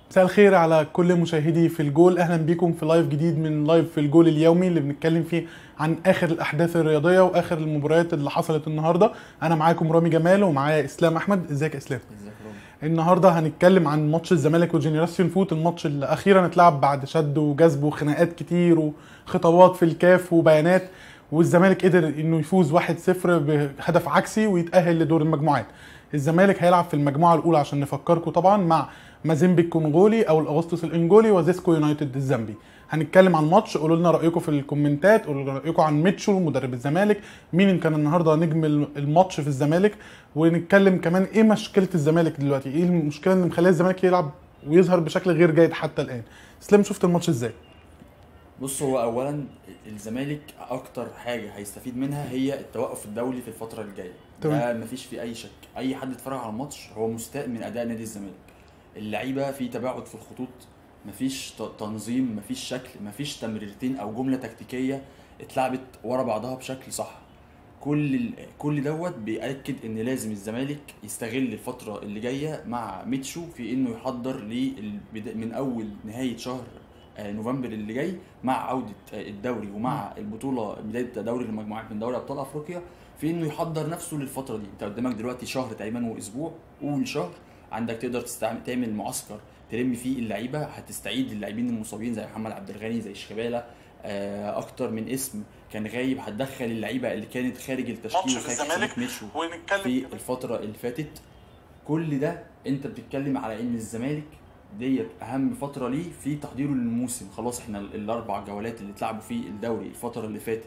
مساء الخير على كل مشاهدي في الجول اهلا بيكم في لايف جديد من لايف في الجول اليومي اللي بنتكلم فيه عن اخر الاحداث الرياضيه واخر المباريات اللي حصلت النهارده انا معاكم رامي جمال ومعايا اسلام احمد ازيك يا اسلام ازيك يا رامي النهارده هنتكلم عن ماتش الزمالك وجنراسيون فوت الماتش اللي اخيرا اتلعب بعد شد وجذب وخناقات كتير وخطوات في الكاف وبيانات والزمالك قدر انه يفوز 1-0 بهدف عكسي ويتاهل لدور المجموعات الزمالك هيلعب في المجموعه الاولى عشان نفكركم طبعا مع مازيمبي الكونغولي او الاغسطس الانجولي وزيسكو يونايتد الزامبي هنتكلم عن الماتش قولوا لنا رايكم في الكومنتات قولوا لنا رايكم عن ميتشو مدرب الزمالك مين كان النهارده نجم الماتش في الزمالك ونتكلم كمان ايه مشكله الزمالك دلوقتي ايه المشكله اللي مخليه الزمالك يلعب ويظهر بشكل غير جيد حتى الان اسلام شفت الماتش ازاي بص هو اولا الزمالك اكتر حاجه هيستفيد منها هي التوقف الدولي في الفتره الجايه تمام. ده مفيش فيه اي شك اي حد اتفرج على الماتش هو مستاء من اداء نادي الزمالك اللعيبه في تباعد في الخطوط مفيش ت- تنظيم مفيش شكل مفيش تمريرتين او جمله تكتيكيه اتلعبت ورا بعضها بشكل صح كل ال- كل دوت بيأكد ان لازم الزمالك يستغل الفتره اللي جايه مع ميتشو في انه يحضر للبدا- من اول نهايه شهر آه، نوفمبر اللي جاي مع عوده آه، الدوري ومع البطوله بدايه دوري المجموعات من دوري ابطال افريقيا في انه يحضر نفسه للفتره دي انت قدامك دلوقتي شهر تقريبا واسبوع قول شهر عندك تقدر تستعمل تعمل معسكر تلم فيه اللعيبه هتستعيد اللاعبين المصابين زي محمد عبد الغني زي شيكابالا آه، اكتر من اسم كان غايب هتدخل اللعيبه اللي كانت خارج التشكيل ماتش في وخارج الزمالك شريك ميتشو ونتكلم في الفترة اللي فاتت كل ده انت بتتكلم على ان الزمالك ديت اهم فترة ليه في تحضيره للموسم خلاص احنا ال- الاربع جولات اللي اتلعبوا في الدوري الفترة اللي فاتت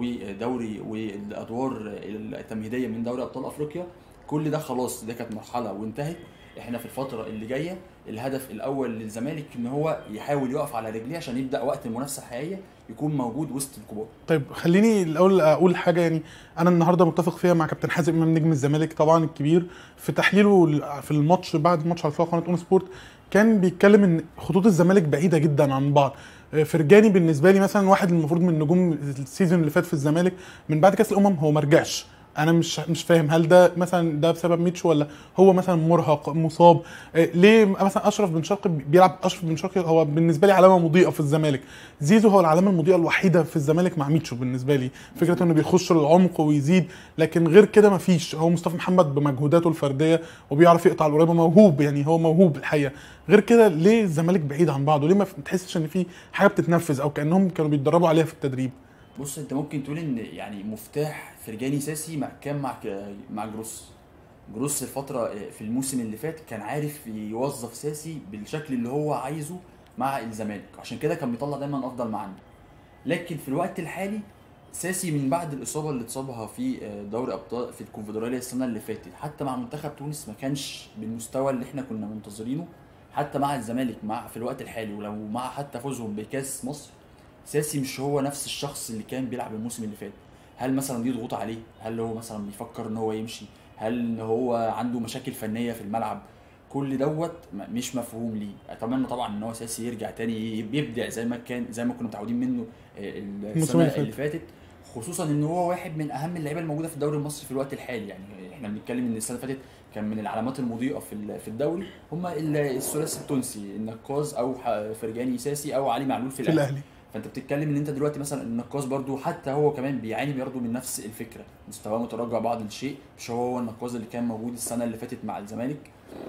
ودوري والادوار التمهيدية من دوري ابطال افريقيا كل ده خلاص ده كانت مرحلة وانتهت احنا في الفترة اللي جاية الهدف الاول للزمالك ان هو يحاول يقف على رجليه عشان يبدا وقت المنافسة الحقيقية يكون موجود وسط الكبار طيب خليني الاول اقول حاجه يعني انا النهارده متفق فيها مع كابتن حازم امام نجم الزمالك طبعا الكبير في تحليله في الماتش بعد الماتش على قناه اون سبورت كان بيتكلم ان خطوط الزمالك بعيده جدا عن بعض فرجاني بالنسبه لي مثلا واحد المفروض من نجوم السيزون اللي فات في الزمالك من بعد كاس الامم هو ما رجعش انا مش مش فاهم هل ده مثلا ده بسبب ميتشو ولا هو مثلا مرهق مصاب آه، ليه مثلا اشرف بن شرقي بيلعب اشرف بن شرقي هو بالنسبه لي علامه مضيئه في الزمالك زيزو هو العلامه المضيئه الوحيده في الزمالك مع ميتشو بالنسبه لي فكره انه بيخش العمق ويزيد لكن غير كده مفيش هو مصطفى محمد بمجهوداته الفرديه وبيعرف يقطع القريبه موهوب يعني هو موهوب الحقيقه غير كده ليه الزمالك بعيد عن بعضه ليه ما تحسش ان في حاجه بتتنفذ او كانهم كانوا بيتدربوا عليها في التدريب بص انت ممكن تقول ان يعني مفتاح فرجاني ساسي مع كان مع مع جروس جروس الفترة في الموسم اللي فات كان عارف يوظف ساسي بالشكل اللي هو عايزه مع الزمالك عشان كده كان بيطلع دايما افضل ما عنده لكن في الوقت الحالي ساسي من بعد الاصابه اللي اتصابها في دوري ابطال في الكونفدراليه السنه اللي فاتت حتى مع منتخب تونس ما كانش بالمستوى اللي احنا كنا منتظرينه حتى مع الزمالك مع في الوقت الحالي ولو مع حتى فوزهم بكاس مصر ساسي مش هو نفس الشخص اللي كان بيلعب الموسم اللي فات هل مثلا دي ضغوط عليه هل هو مثلا بيفكر ان هو يمشي هل ان هو عنده مشاكل فنيه في الملعب كل دوت م- مش مفهوم ليه اتمنى طبعا ان هو ساسي يرجع تاني يبدع زي ما كان زي ما كنا متعودين منه آه، الموسم السنه اللي فات. اللي فاتت خصوصا ان هو واحد من اهم اللعيبه الموجوده في الدوري المصري في الوقت الحالي يعني احنا بنتكلم ان السنه اللي فاتت كان من العلامات المضيئه في ال- في الدوري هم الثلاثي التونسي النقاز او ح- فرجاني ساسي او علي معلول في في الاهلي الاهلي فانت بتتكلم ان انت دلوقتي مثلا النقاص برضو حتى هو كمان بيعاني برضو من نفس الفكره مستواه متراجع بعض الشيء مش هو هو النقاص اللي كان موجود السنه اللي فاتت مع الزمالك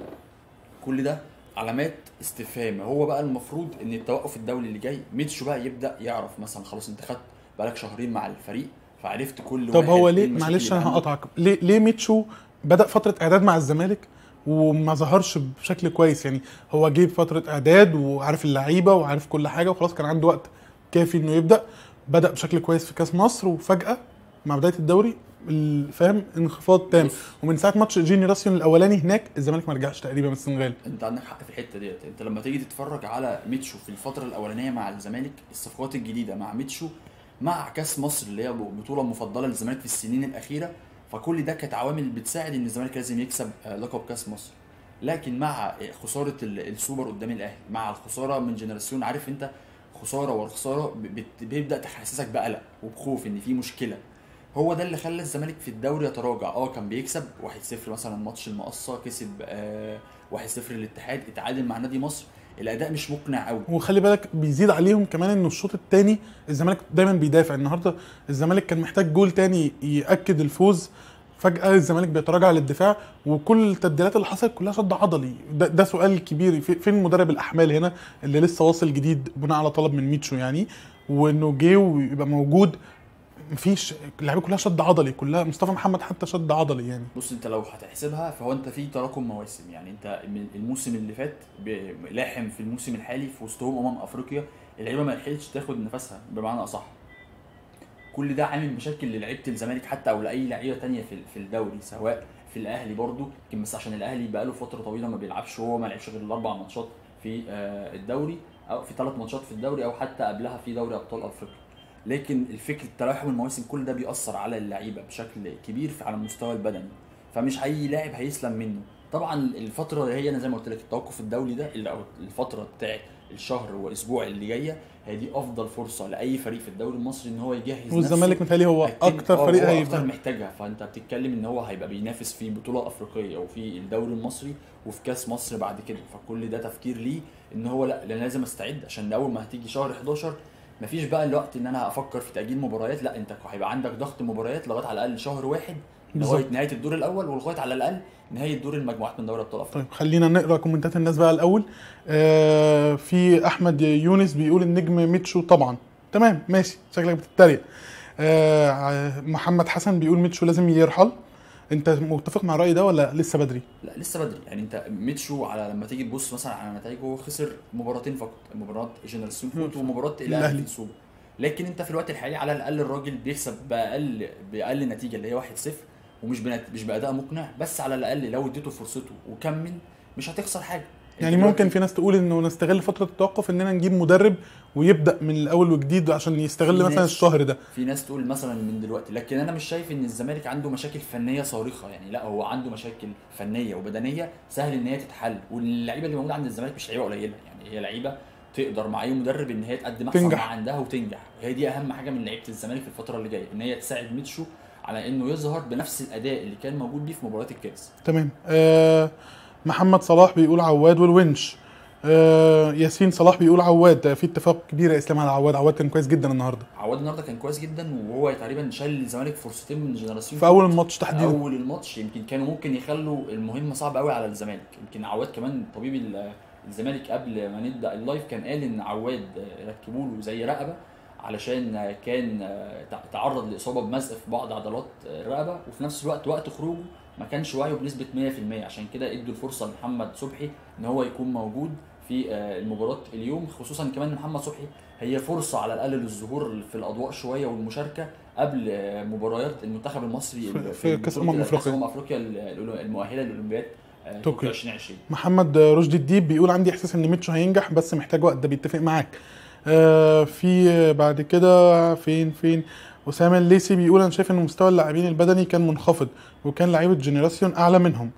كل ده علامات استفهام هو بقى المفروض ان التوقف الدولي اللي جاي ميتشو بقى يبدا يعرف مثلا خلاص انت خدت بقالك شهرين مع الفريق فعرفت كل طب واحد هو إيه ليه المشاكل معلش اللي انا عنده. هقطعك ليه ليه ميتشو بدا فتره اعداد مع الزمالك وما ظهرش بشكل كويس يعني هو جه فتره اعداد وعارف اللعيبه وعارف كل حاجه وخلاص كان عنده وقت كافي انه يبدا بدا بشكل كويس في كاس مصر وفجاه مع بدايه الدوري ال- فاهم انخفاض تام بص. ومن ساعه ماتش جينيراسيون الاولاني هناك الزمالك ما رجعش تقريبا من السنغال انت عندك حق في الحته ديت انت لما تيجي تتفرج على ميتشو في الفتره الاولانيه مع الزمالك الصفقات الجديده مع ميتشو مع كاس مصر اللي هي بطوله مفضله للزمالك في السنين الاخيره فكل ده كانت عوامل بتساعد ان الزمالك لازم يكسب آه، لقب كاس مصر لكن مع آه، خساره ال- السوبر قدام الاهلي مع الخساره من جنراسيون عارف انت خساره ورا خساره ب- بت- بيبدا تحسسك بقلق وبخوف ان في مشكله هو ده اللي خلى الزمالك في الدوري يتراجع اه كان بيكسب 1-0 مثلا ماتش المقصه كسب آه 1-0 الاتحاد اتعادل مع نادي مصر الاداء مش مقنع قوي وخلي بالك بيزيد عليهم كمان انه الشوط الثاني الزمالك دايما بيدافع النهارده الزمالك كان محتاج جول تاني ياكد الفوز فجاه الزمالك بيتراجع للدفاع وكل التبديلات اللي حصلت كلها شد عضلي ده, ده سؤال كبير في- فين مدرب الاحمال هنا اللي لسه واصل جديد بناء على طلب من ميتشو يعني وانه جه ويبقى موجود مفيش اللعيبه كلها شد عضلي كلها مصطفى محمد حتى شد عضلي يعني بص انت لو هتحسبها فهو انت في تراكم مواسم يعني انت من الموسم اللي فات ب- لاحم في الموسم الحالي في وسطهم امم افريقيا اللعيبه ما لحقتش تاخد نفسها بمعنى اصح كل ده عامل مشاكل للعيبه الزمالك حتى او لاي لعيبه تانية في في الدوري سواء في الاهلي برضو يمكن بس عشان الاهلي بقاله فتره طويله ما بيلعبش وهو ما لعبش غير الاربع ماتشات في آه، الدوري او في ثلاث ماتشات في الدوري او حتى قبلها في دوري ابطال افريقيا لكن الفكر تلاحم المواسم كل ده بيأثر على اللعيبه بشكل كبير في- على المستوى البدني فمش اي لاعب هيسلم منه طبعا الفتره اللي هي انا زي ما قلت لك التوقف الدولي ده اللي- او الفتره بتاعت الشهر واسبوع اللي جايه هي دي افضل فرصه لاي فريق في الدوري المصري ان هو يجهز والزمالك نفسه متهيألي هو أكيد- اكتر آه، فريق هو هيبقى اكتر محتاجها فانت بتتكلم ان هو هيبقى بينافس في بطوله افريقيه وفي الدوري المصري وفي كاس مصر بعد كده فكل ده تفكير ليه ان هو لا انا لازم استعد عشان اول ما هتيجي شهر 11 مفيش بقى الوقت ان انا افكر في تاجيل مباريات لا انت هيبقى عندك ضغط مباريات لغايه على الاقل شهر واحد لغايه بالظبط. نهايه الدور الاول ولغايه على الاقل نهايه دور المجموعات من دوري ابطال افريقيا طيب خلينا نقرا كومنتات الناس بقى الاول آه في احمد يونس بيقول النجم ميتشو طبعا تمام ماشي شكلك بتتريق آه محمد حسن بيقول ميتشو لازم يرحل انت متفق مع الراي ده ولا لسه بدري لا لسه بدري يعني انت ميتشو على لما تيجي تبص مثلا على نتائجه هو خسر مباراتين فقط مباراه جنرال سوبر ومباراه الاهلي الأهلي. في السوبر لكن انت في الوقت الحالي على الاقل الراجل بيكسب باقل باقل نتيجه اللي هي 1-0 ومش بنت... مش باداء مقنع بس على الاقل لو اديته فرصته وكمل مش هتخسر حاجه انت يعني دلوقتي- ممكن في ناس تقول انه نستغل فتره التوقف اننا نجيب مدرب ويبدا من الاول وجديد عشان يستغل في مثلا ناس- الشهر ده في ناس تقول مثلا من دلوقتي لكن انا مش شايف ان الزمالك عنده مشاكل فنيه صارخه يعني لا هو عنده مشاكل فنيه وبدنيه سهل ان هي تتحل واللعيبه اللي موجوده عند الزمالك مش لعيبه قليله يعني هي لعيبه تقدر مع اي مدرب ان هي تقدم احسن تنجح. ما عندها وتنجح هي دي اهم حاجه من لعيبه الزمالك في الفتره اللي جايه ان هي تساعد ميتشو على انه يظهر بنفس الاداء اللي كان موجود بيه في مباريات الكاس تمام آه محمد صلاح بيقول عواد والونش آه ياسين صلاح بيقول عواد في اتفاق كبير يا اسلام على عواد عواد كان كويس جدا النهارده عواد النهارده كان كويس جدا وهو تقريبا شال الزمالك فرصتين من جنراسيون في اول الماتش تحديدا اول الماتش يمكن كانوا ممكن يخلوا المهمه صعبه قوي على الزمالك يمكن عواد كمان طبيب ال- الزمالك قبل ما نبدا اللايف كان قال ان عواد ركبوا له زي رقبه علشان كان تع- تعرض لاصابه بمزق في بعض عضلات الرقبه وفي نفس الوقت وقت خروجه ما كانش واعيه بنسبه 100% عشان كده ادوا الفرصه لمحمد صبحي ان هو يكون موجود في آه، المباراه اليوم خصوصا كمان محمد صبحي هي فرصه على الاقل للظهور في الاضواء شويه والمشاركه قبل آه، مباريات المنتخب المصري في- في كأس بطولة- أمم كأس أفريقيا. امم افريقيا ال- المؤهله للاولمبياد آه، طوكيو. طوكيو 2020 محمد رشدي الديب بيقول عندي احساس ان ميتشو هينجح بس محتاج وقت ده بيتفق معاك آه في بعد كده فين فين اسامه الليسي بيقول انا شايف ان مستوى اللاعبين البدني كان منخفض وكان لعيبه جينيراسيون اعلى منهم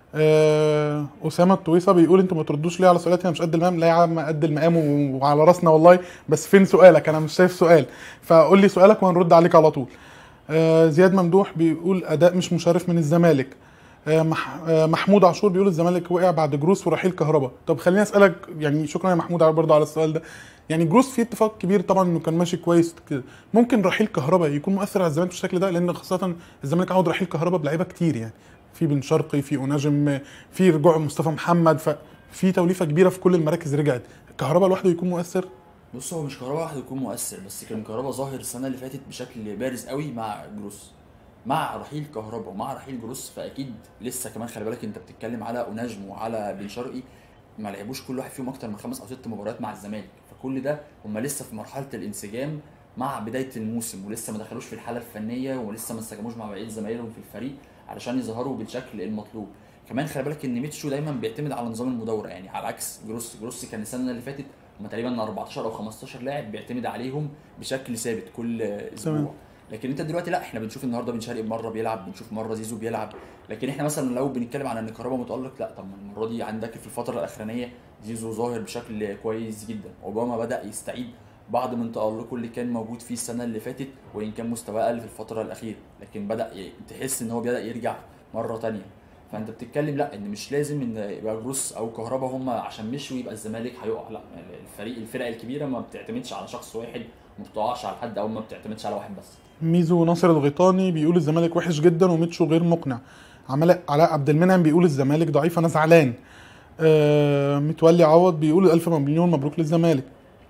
آه اسامه الطويصه بيقول انتوا ما تردوش ليه على سؤالاتي انا مش قد المقام لا يا عم قد المقام و- وعلى راسنا والله بس فين سؤالك انا مش شايف سؤال فقول لي سؤالك وهنرد عليك على طول آه زياد ممدوح بيقول اداء مش مشرف من الزمالك آه، مح... آه، محمود عاشور بيقول الزمالك وقع بعد جروس ورحيل كهربا طب خليني اسالك يعني شكرا يا محمود على برضه على السؤال ده يعني جروس في اتفاق كبير طبعا انه كان ماشي كويس كده ممكن رحيل كهربا يكون مؤثر على الزمالك بالشكل ده لان خاصه الزمالك عاود رحيل كهربا بلعيبه كتير يعني في بن شرقي في اوناجم في رجوع مصطفى محمد ففي توليفه كبيره في كل المراكز رجعت كهربا لوحده يكون مؤثر بص هو مش كهربا واحد يكون مؤثر بس كان كهربا ظاهر السنه اللي فاتت بشكل بارز قوي مع جروس مع رحيل كهربا ومع رحيل جروس فاكيد لسه كمان خلي بالك انت بتتكلم على اوناجم وعلى بن شرقي ما لعبوش كل واحد فيهم اكتر من خمس او ست مباريات مع الزمالك فكل ده هم لسه في مرحله الانسجام مع بدايه الموسم ولسه ما دخلوش في الحاله الفنيه ولسه ما انسجموش مع بقيه زمايلهم في الفريق علشان يظهروا بالشكل المطلوب كمان خلي بالك ان ميتشو دايما بيعتمد على نظام المدوره يعني على عكس جروس جروس كان السنه اللي فاتت هم تقريبا 14 او 15 لاعب بيعتمد عليهم بشكل ثابت كل اسبوع تمام. لكن انت دلوقتي لا احنا بنشوف النهارده بن شرقي مره بيلعب بنشوف مره زيزو بيلعب لكن احنا مثلا لو بنتكلم على ان كهربا متالق لا طب ما المره دي عندك في الفتره الاخرانيه زيزو ظاهر بشكل كويس جدا اوباما بدا يستعيد بعض من تالقه اللي كان موجود فيه السنه اللي فاتت وان كان مستواه اقل في الفتره الاخيره لكن بدا ي- تحس ان هو بدا يرجع مره تانية فانت بتتكلم لا ان مش لازم ان يبقى جروس او كهربا هم عشان مشوا يبقى الزمالك هيقع لا الفريق الفرق الكبيره ما بتعتمدش على شخص واحد ما بتقعش على حد او ما بتعتمدش على واحد بس ميزو ناصر الغيطاني بيقول الزمالك وحش جدا وميتشو غير مقنع عمال علاء عبد المنعم بيقول الزمالك ضعيف انا زعلان آه متولي عوض بيقول الف مليون مبروك للزمالك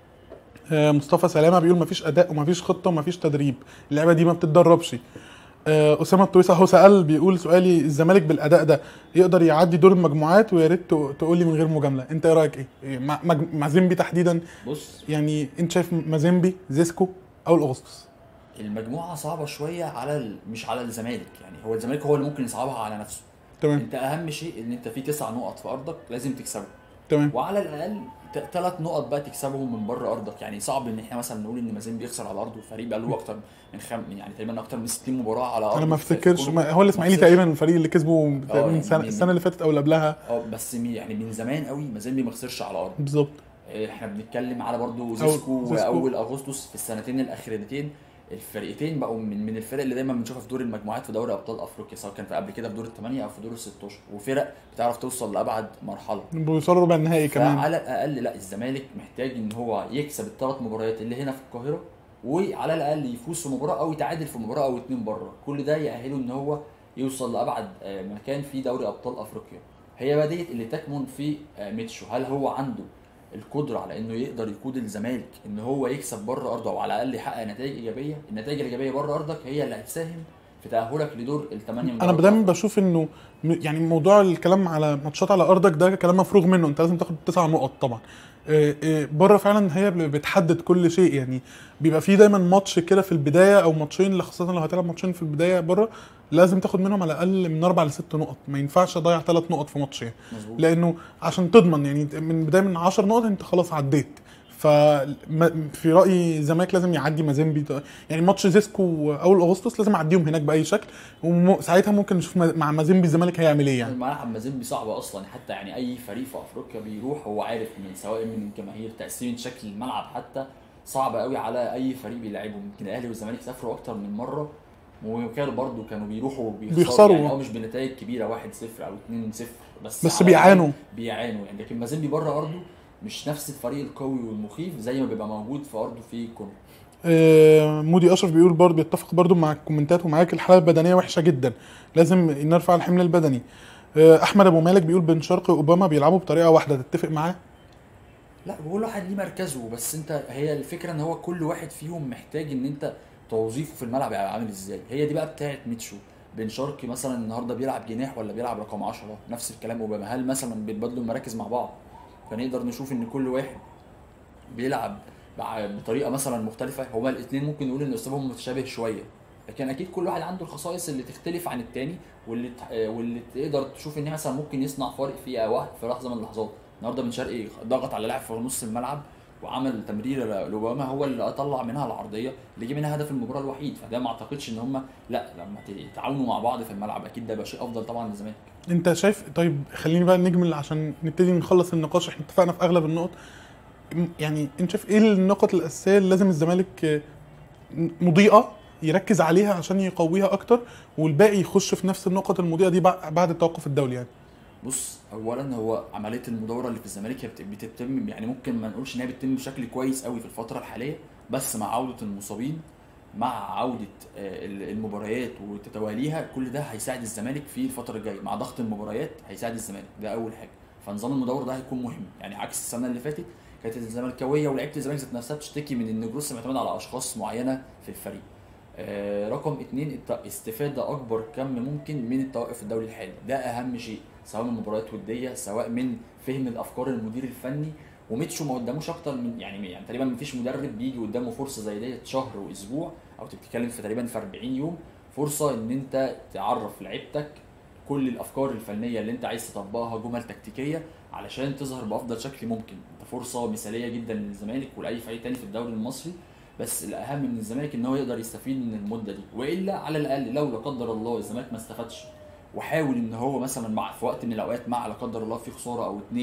آه مصطفى سلامه بيقول مفيش اداء ومفيش خطه ومفيش تدريب اللعبه دي ما بتتدربش آه اسامه الطويسه هو سال بيقول سؤالي الزمالك بالاداء ده يقدر يعدي دور المجموعات ويا ريت تقول لي من غير مجامله انت ايه رايك ايه إيه، مع مج- مع زيمبي تحديدا بص يعني انت شايف مازيمبي زيسكو او الاغسطس المجموعه صعبه شويه على ال... مش على الزمالك يعني هو الزمالك هو اللي ممكن يصعبها على نفسه تمام انت اهم شيء ان انت في تسع نقط في ارضك لازم تكسبهم تمام وعلى الاقل ثلاث نقط بقى تكسبهم من بره ارضك يعني صعب ان احنا مثلا نقول ان مازن بيخسر على ارضه الفريق بقى له اكتر من خم يعني تقريبا اكتر من 60 مباراه على ارضه انا ما في- في افتكرش كله. ما هو الاسماعيلي ما خسرش. تقريبا الفريق اللي كسبه من اه، يعني سنة من- السنه اللي فاتت او اللي قبلها اه بس مي- يعني من زمان قوي مازن ما خسرش على ارضه بالظبط احنا بنتكلم على برضو زيسكو زيسكو. واول اغسطس في السنتين الاخيرتين الفرقتين بقوا من من الفرق اللي دايما بنشوفها في دور المجموعات في دوري ابطال افريقيا سواء كان في قبل كده في دور الثمانيه او في دور ال 16 وفرق بتعرف توصل لابعد مرحله بيوصلوا ربع النهائي كمان فعلى الاقل لا الزمالك محتاج ان هو يكسب الثلاث مباريات اللي هنا في القاهره وعلى الاقل يفوز في مباراه او يتعادل في مباراه او اتنين بره كل ده يأهله ان هو يوصل لابعد آه، مكان في دوري ابطال افريقيا هي بقى ديت اللي تكمن في آه، ميتشو هل هو عنده القدره على انه يقدر يقود الزمالك ان هو يكسب بره ارضه او على الاقل يحقق نتائج ايجابيه النتائج الايجابيه بره ارضك هي اللي هتساهم في تاهلك لدور الثمانيه من انا دوري دايما الأبطال. بشوف انه م- يعني موضوع الكلام على ماتشات على ارضك ده كلام مفروغ منه انت لازم تاخد تسع نقط طبعا آه، آه، بره فعلا هي اللي بتحدد كل شيء يعني بيبقى في دايما ماتش كده في البدايه او ماتشين خاصه لو هتلعب ماتشين في البدايه بره لازم تاخد منهم على الاقل من اربع لست نقط ما ينفعش اضيع ثلاث نقط في ماتش يعني مظبوط لانه عشان تضمن يعني من بدايه من 10 نقط انت خلاص عديت ف في رايي الزمالك لازم يعدي مازيمبي ده. يعني ماتش زيسكو اول اغسطس لازم يعديهم هناك باي شكل وساعتها ممكن نشوف ما- مع مازيمبي الزمالك هيعمل ايه يعني الملعب مازيمبي صعب اصلا حتى يعني اي فريق في افريقيا بيروح هو عارف من سواء من الجماهير تقسيمه شكل الملعب حتى صعب قوي على اي فريق بيلعبه يمكن الاهلي والزمالك سافروا اكتر من مره وكانوا برضو كانوا بيروحوا وبيخسروا بيخسروا. يعني اه مش بنتائج كبيره 1-0 او 2-0 بس بس على بيعانوا. الأقل بيعانوا يعني لكن مازيمبي بره ارضه مش نفس الفريق القوي والمخيف زي ما بيبقى موجود في ارضه في كونغو آه، مودي اشرف بيقول برضه بيتفق برضه مع الكومنتات ومعاك الحاله البدنيه وحشه جدا لازم نرفع الحمل البدني آه، احمد ابو مالك بيقول بن شرقي واوباما بيلعبوا بطريقه واحده تتفق معاه لا كل واحد ليه مركزه بس انت هي الفكره ان هو كل واحد فيهم محتاج ان انت توظيفه في الملعب يبقى عامل ازاي هي دي بقى بتاعت ميتشو بن شرقي مثلا النهارده بيلعب جناح ولا بيلعب رقم 10 نفس الكلام اوباما هل مثلا بيتبادلوا المراكز مع بعض فنقدر نشوف ان كل واحد بيلعب بع- بطريقه مثلا مختلفه هما الاثنين ممكن نقول ان اسلوبهم متشابه شويه لكن اكيد كل واحد عنده الخصائص اللي تختلف عن التاني واللي ت- واللي تقدر تشوف ان هي مثلا ممكن يصنع فارق في أوقات- في لحظه من اللحظات النهارده بن شرقي ضغط على لاعب في نص الملعب وعمل تمريره ل- لاوباما هو اللي طلع منها العرضيه اللي جه منها هدف المباراه الوحيد فده ما اعتقدش ان هم لا لما ت- يتعاونوا مع بعض في الملعب اكيد ده يبقى شيء افضل طبعا للزمالك انت شايف طيب خليني بقى نجمل عشان نبتدي نخلص النقاش احنا اتفقنا في اغلب النقط م- يعني انت شايف ايه النقط الاساسيه اللي لازم الزمالك آه، مضيئه يركز عليها عشان يقويها اكتر والباقي يخش في نفس النقط المضيئه دي بع- بعد التوقف الدولي يعني بص اولا هو عمليه المدوره اللي في الزمالك هي بت- بتتم يعني ممكن ما نقولش ان هي بتتم بشكل كويس قوي في الفتره الحاليه بس مع عوده المصابين مع عوده آه، ال- المباريات وتتواليها كل ده هيساعد الزمالك في الفتره الجايه مع ضغط المباريات هيساعد الزمالك ده اول حاجه فنظام المدوره ده هيكون مهم يعني عكس السنه اللي فاتت كانت الزملكاويه ولعيبه الزمالك ذات نفسها بتشتكي من ان جروس معتمد على اشخاص معينه في الفريق آه، رقم اتنين الت- استفادة أكبر كم ممكن من التوقف الدولي الحالي ده أهم شيء سواء من مباريات ودية سواء من فهم الأفكار المدير الفني وميتشو ما قداموش أكتر من يعني يعني تقريبا مفيش مدرب بيجي قدامه فرصة زي ديت شهر وأسبوع أو تتكلم في تقريبا في 40 يوم فرصة إن أنت تعرف لعيبتك كل الأفكار الفنية اللي أنت عايز تطبقها جمل تكتيكية علشان تظهر بأفضل شكل ممكن أنت فرصة مثالية جدا للزمالك ولأي فريق تاني في الدوري المصري بس الاهم من الزمالك ان هو يقدر يستفيد من المده دي والا على الاقل لو لا قدر الله الزمالك ما استفادش وحاول ان هو مثلا مع في وقت من الاوقات مع لا قدر الله في خساره او اتنين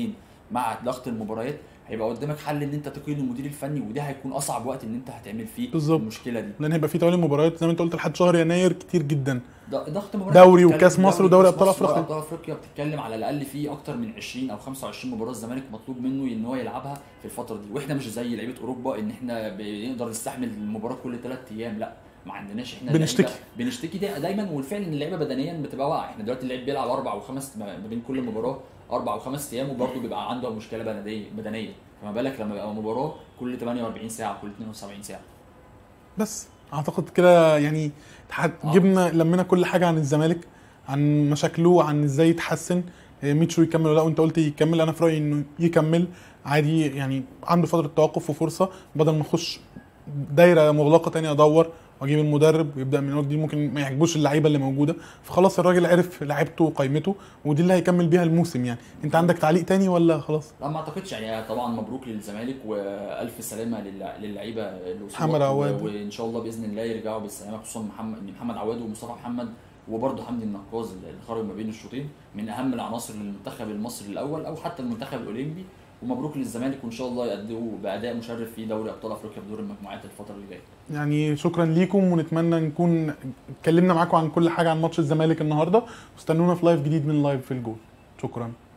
مع ضغط المباريات هيبقى قدامك حل ان انت تقيل المدير الفني وده هيكون اصعب وقت ان انت هتعمل فيه بالظبط. المشكله دي لان هيبقى في توالي مباريات زي ما انت قلت لحد شهر يناير كتير جدا ض- ضغط مباريات دوري بتتكلم- وكاس مصر ودوري وكاس أبطال مصر أفريقيا. ودوري ابطال افريقيا بتتكلم على الاقل في اكتر من 20 او 25 مباراه الزمالك مطلوب منه ان هو يلعبها في الفتره دي واحنا مش زي لعيبه اوروبا ان احنا بنقدر نستحمل المباراه كل ثلاث ايام لا ما عندناش احنا بنشتكي. اللعيبة- بنشتكي دا دايما والفعل ان اللعيبه بدنيا بتبقى واقعه احنا دلوقتي اللعيب بيلعب اربع وخمس ما ما بين كل مباراه اربع وخمس ايام وبرضه بيبقى عنده مشكله بدنيه بدنيه فما بالك لما يبقى مباراه كل 48 ساعه كل 72 ساعه بس اعتقد كده يعني تح- آه. جبنا لمينا كل حاجه عن الزمالك عن مشاكله عن ازاي يتحسن إيه، ميتشو يكمل ولا لا وانت قلت يكمل انا في رايي انه يكمل عادي يعني عنده فتره توقف وفرصه بدل ما اخش دايره مغلقه تانية ادور واجيب المدرب ويبدا من اول جديد ممكن ما يعجبوش اللعيبه اللي موجوده فخلاص الراجل عرف لعيبته وقيمته ودي اللي هيكمل بيها الموسم يعني انت عندك تعليق تاني ولا خلاص لا ما اعتقدش يعني طبعا مبروك للزمالك والف سلامه للع- للعيبه اللي وصلوا. محمد عواد. و- وان شاء الله باذن الله يرجعوا بالسلامه خصوصا محمد محمد عواد ومصطفى محمد وبرضه حمدي النقاز اللي خرج ما بين الشوطين من اهم العناصر للمنتخب المصري الاول او حتى المنتخب الاولمبي ومبروك للزمالك وان شاء الله يأدوا باداء مشرف في دوري ابطال افريقيا في دور المجموعات الفتره اللي جايه يعني شكرا ليكم ونتمنى نكون اتكلمنا معاكم عن كل حاجه عن ماتش الزمالك النهارده واستنونا في لايف جديد من لايف في الجول شكرا